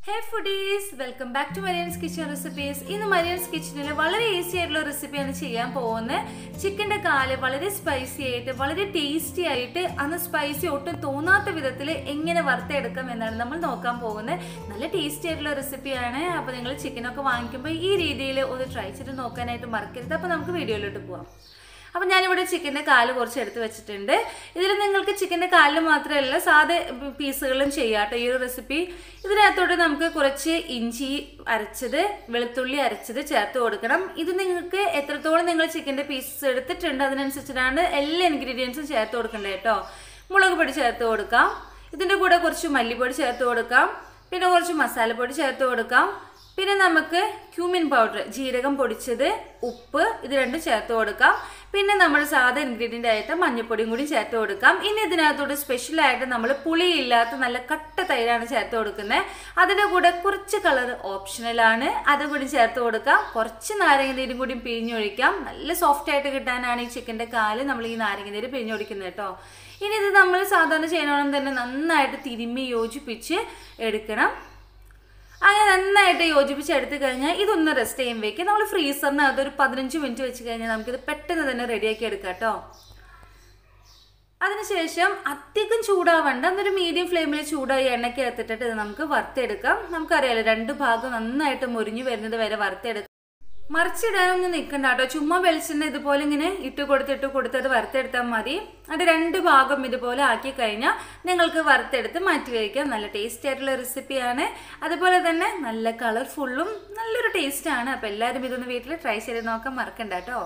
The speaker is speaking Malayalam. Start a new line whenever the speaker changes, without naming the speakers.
hey foodies welcome back to Marian's kitchen recipes ഇന്ന് മരിയൻസ് കിച്ചണിൽ വളരെ ഈസി ആയിട്ടുള്ള റെസിപ്പിയാണ് ചെയ്യാൻ പോകുന്നത് ചിക്കൻ്റെ കാല് വളരെ സ്പൈസി ആയിട്ട് വളരെ ടേസ്റ്റി ആയിട്ട് അന്ന് സ്പൈസി ഒട്ടും തോന്നാത്ത വിധത്തിൽ എങ്ങനെ വറുത്തെടുക്കാം എന്നാണ് നമ്മൾ നോക്കാൻ പോകുന്നത് നല്ല ടേസ്റ്റി ആയിട്ടുള്ള റെസിപ്പിയാണ് അപ്പോൾ നിങ്ങൾ ചിക്കനൊക്കെ വാങ്ങിക്കുമ്പോൾ ഈ രീതിയിൽ ഒന്ന് ട്രൈ ചെയ്ത് നോക്കാനായിട്ട് മറക്കരുത് അപ്പോൾ നമുക്ക് വീഡിയോയിലോട്ട് പോവാം അപ്പം ഞാനിവിടെ ചിക്കൻ്റെ കാല് കുറച്ച് എടുത്ത് വെച്ചിട്ടുണ്ട് ഇതിൽ നിങ്ങൾക്ക് ചിക്കൻ്റെ കാലിൽ മാത്രമല്ല സാധാ പീസുകളും ചെയ്യാം കേട്ടോ ഈ ഒരു റെസിപ്പി ഇതിനകത്തോട്ട് നമുക്ക് കുറച്ച് ഇഞ്ചി അരച്ചത് വെളുത്തുള്ളി അരച്ചത് ചേർത്ത് കൊടുക്കണം ഇത് നിങ്ങൾക്ക് എത്രത്തോളം നിങ്ങൾ ചിക്കൻ്റെ പീസസ് എടുത്തിട്ടുണ്ട് അതിനനുസരിച്ചിട്ടാണ് എല്ലാ ഇൻഗ്രീഡിയൻസും ചേർത്ത് കൊടുക്കേണ്ടത് കേട്ടോ മുളക് പൊടി ചേർത്ത് കൊടുക്കാം ഇതിൻ്റെ കൂടെ കുറച്ച് മല്ലിപ്പൊടി ചേർത്ത് കൊടുക്കാം പിന്നെ കുറച്ച് മസാലപ്പൊടി ചേർത്ത് കൊടുക്കാം പിന്നെ നമുക്ക് ക്യൂമിൻ പൗഡർ ജീരകം പൊടിച്ചത് ഉപ്പ് ഇത് രണ്ടും ചേർത്ത് കൊടുക്കാം പിന്നെ നമ്മൾ സാധാ ഇൻഗ്രീഡിയൻ്റ് ആയിട്ട് മഞ്ഞൾപ്പൊടിയും കൂടി ചേർത്ത് കൊടുക്കാം ഇനി ഇതിനകത്തോട്ട് സ്പെഷ്യലായിട്ട് നമ്മൾ പുളിയില്ലാത്ത നല്ല കട്ട തൈരാണ് ചേർത്ത് കൊടുക്കുന്നത് അതിൻ്റെ കൂടെ കുറച്ച് കളർ ഓപ്ഷണലാണ് അതും കൂടി ചേർത്ത് കൊടുക്കാം കുറച്ച് നാരങ്ങ നീരും കൂടി പിഴിഞ്ഞൊഴിക്കാം നല്ല സോഫ്റ്റ് ആയിട്ട് കിട്ടാനാണ് ഈ ചിക്കൻ്റെ കാല് നമ്മൾ ഈ നാരങ്ങ നീര് പിഴിഞ്ഞൊഴിക്കുന്നത് കേട്ടോ ഇനി ഇത് നമ്മൾ സാധാരണ ചെയ്യണമെന്ന് തന്നെ നന്നായിട്ട് തിരുമ്മി യോജിപ്പിച്ച് എടുക്കണം അങ്ങനെ നന്നായിട്ട് യോജിപ്പിച്ച് എടുത്തു കഴിഞ്ഞാൽ ഇതൊന്ന് റെസ്റ്റ് ചെയ്യുമ്പോഴേക്ക് നമ്മൾ ഫ്രീസറിനകത്ത് ഒരു പതിനഞ്ച് മിനിറ്റ് വെച്ച് കഴിഞ്ഞാൽ നമുക്കിത് പെട്ടെന്ന് തന്നെ റെഡിയാക്കി എടുക്കാം കേട്ടോ അതിനുശേഷം അധികം ചൂടാവണ്ട എന്നൊരു മീഡിയം ഫ്ലെയിമിൽ ചൂടായി എണ്ണയ്ക്ക് എടുത്തിട്ട് ഇത് നമുക്ക് വറുത്തെടുക്കാം നമുക്കറിയാലോ രണ്ട് ഭാഗം നന്നായിട്ട് മുരിഞ്ഞു വരുന്നത് വരെ വറുത്തെടുക്കാം മറിച്ചിടാനൊന്നും നിൽക്കണ്ട കേട്ടോ ചുമ്മാ വെളിച്ചെണ്ണ ഇതുപോലെ ഇങ്ങനെ ഇട്ട് കൊടുത്തിട്ട് കൊടുത്തത് വറുത്തെടുത്താൽ മതി അത് രണ്ട് ഭാഗം ഇതുപോലെ ആക്കി കഴിഞ്ഞാൽ നിങ്ങൾക്ക് വറുത്തെടുത്ത് മാറ്റി വയ്ക്കാം നല്ല ടേസ്റ്റി ആയിട്ടുള്ള റെസിപ്പിയാണ് അതുപോലെ തന്നെ നല്ല കളർഫുള്ളും നല്ലൊരു ടേസ്റ്റാണ് അപ്പോൾ എല്ലാവരും ഇതൊന്ന് വീട്ടിൽ ട്രൈ ചെയ്ത് നോക്കാൻ മറക്കണ്ട കേട്ടോ